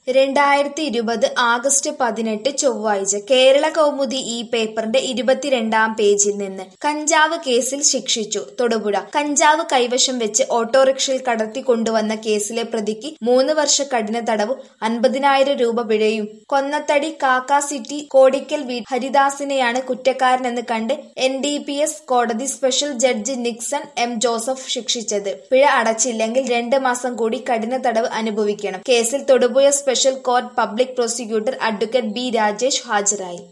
രണ്ടായിരത്തി ഇരുപത് ആഗസ്റ്റ് പതിനെട്ട് ചൊവ്വാഴ്ച കേരള കൗമുദി ഈ പേപ്പറിന്റെ ഇരുപത്തിരണ്ടാം പേജിൽ നിന്ന് കഞ്ചാവ് കേസിൽ ശിക്ഷിച്ചു തൊടുപുഴ കഞ്ചാവ് കൈവശം വെച്ച് ഓട്ടോറിക്ഷയിൽ കടത്തി കൊണ്ടുവന്ന കേസിലെ പ്രതിക്ക് മൂന്ന് വർഷ കഠിന തടവും അൻപതിനായിരം രൂപ പിഴയും കൊന്നത്തടി കാക്ക സിറ്റി കോടിക്കൽ വീ ഹരിദാസിനെയാണ് കുറ്റക്കാരനെന്ന് കണ്ട് എൻ ഡി പി എസ് കോടതി special judge Nixon M Joseph ശിക്ഷിച്ചത് പിഴ അടച്ചില്ലെങ്കിൽ രണ്ട് മാസം കൂടി കഠിന തടവ് അനുഭവിക്കണം കേസിൽ Thodupuzha special court public prosecutor advocate B Rajesh ഹാജരായി